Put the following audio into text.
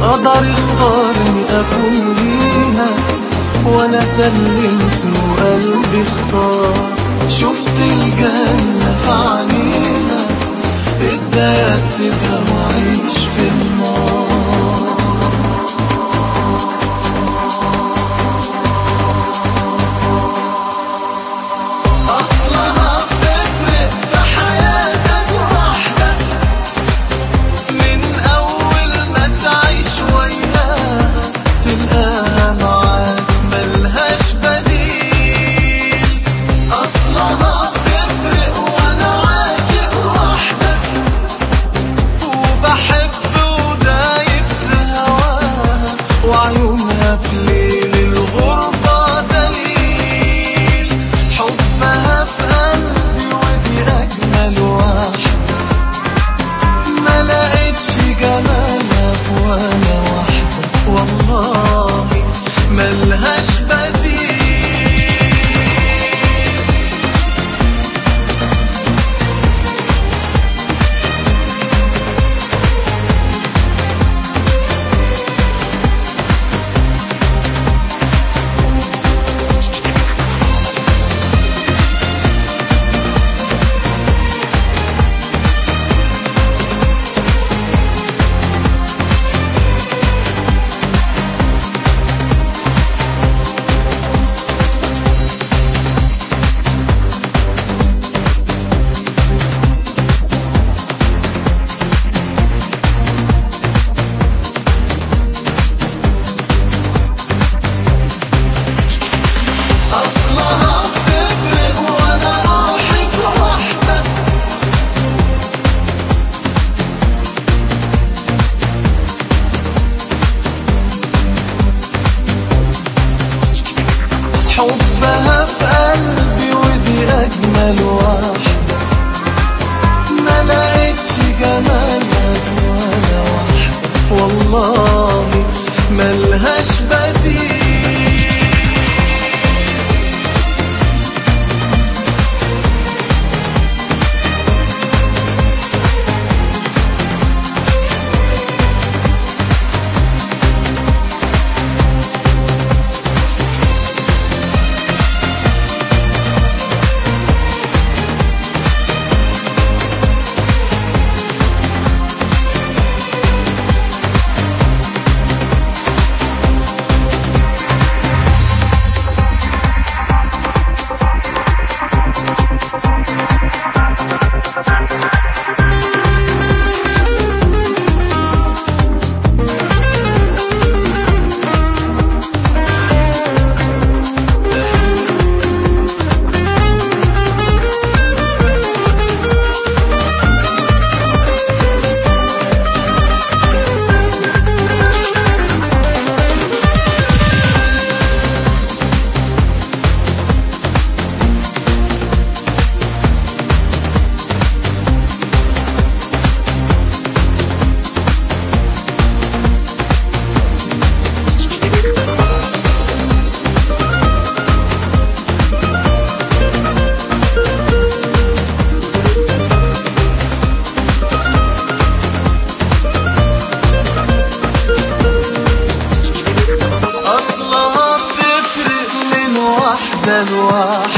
قدر اختارني اكون ليها وانا سلمت وقلبي اختار شفت الجنة في عينيها ازاي اسيبها واعيش في النار أصلها بتفرق في حياتك وحدك من أول ما تعيش وياها تلقاها معاك ملهاش بديل أصلها بتفرق وأنا عاشق وحدك وبحب ودايب في هواها وعيونها في ليل الغربة دليل حبها في قلبي ودي أجمل واحدة ما لقيتش جمالها في ولا واحدة والله ملهاش بديل أصلها بتفرق وأنا روحي في وحدة حبها في قلبي ودي أجمل واحدة ما لقيتش جمالها في ولا واحدة والله ملهاش بديل أصلها بتفرق من واحدة لواحدة